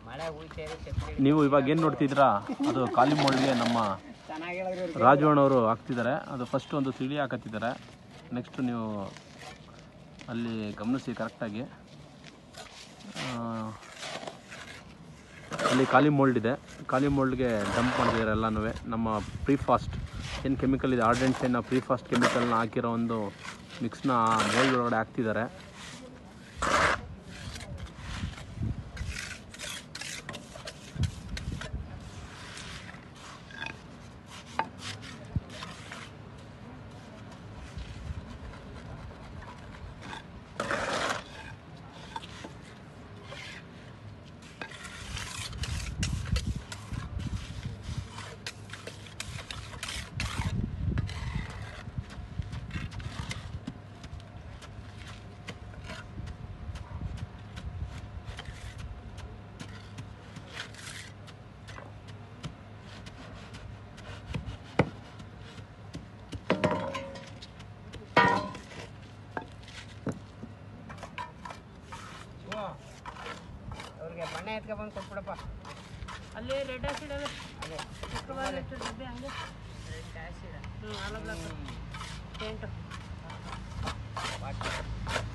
ಮಳೆ ಹೋಯ್ತಾ ಇರುತ್ತೆ ನೀವು ಇವಾಗ ಏನು ನೋಡ್ತಿದ್ದೀರಾ ಅದು ಖಾಲಿ ಮೊಳ್ಳಿಗೆ ನಮ್ಮ ಚೆನ್ನಾಗಿ ರಾಜು ಅಣ್ಣವರು ಹಾಕ್ತಿದ್ದಾರೆ ಅದು ಫಸ್ಟ್ ಒಂದು ತಿಳಿ ಹಾಕತ್ತಿದ್ದಾರೆ ನೆಕ್ಸ್ಟ್ ನೀವು ಅಲ್ಲಿ ಗಮನಿಸಿ ಕರೆಕ್ಟಾಗಿ ಅಲ್ಲಿ ಖಾಲಿ ಮೋಲ್ಡ್ ಇದೆ ಖಾಲಿ ಮೋಲ್ಡ್ಗೆ ಡಂಪ್ ಮಾಡಿದ್ದಾರೆ ಎಲ್ಲನೂ ನಮ್ಮ ಪ್ರೀ ಫಾಸ್ಟ್ ಏನು ಕೆಮಿಕಲ್ ಇದೆ ಆರ್ಡೆಂಟ್ಸ್ ಏನು ಪ್ರೀ ಫಾಸ್ಟ್ ಕೆಮಿಕಲ್ನ ಹಾಕಿರೋ ಒಂದು ಮಿಕ್ಸ್ನ ಮೋಲ್ಡ್ ಒಳಗಡೆ ಹಾಕ್ತಿದ್ದಾರೆ ಅವ್ರಿಗೆ ಬಣ್ಣ ಎತ್ಕೊಬಂದು ಕೊಟ್ಬಿಡಪ್ಪ ಅಲ್ಲಿ ರೆಡ್ ಆಸಿಡ್ ಅದ ಅದೇ ಚಿಕ್ಕವಾದ ಡಬ್ಬೆ ಹಂಗೆ ಹ್ಞೂ ಆಲ ಬ್ಲಾಕ್ ಪೇಂಟು ವಾಟ್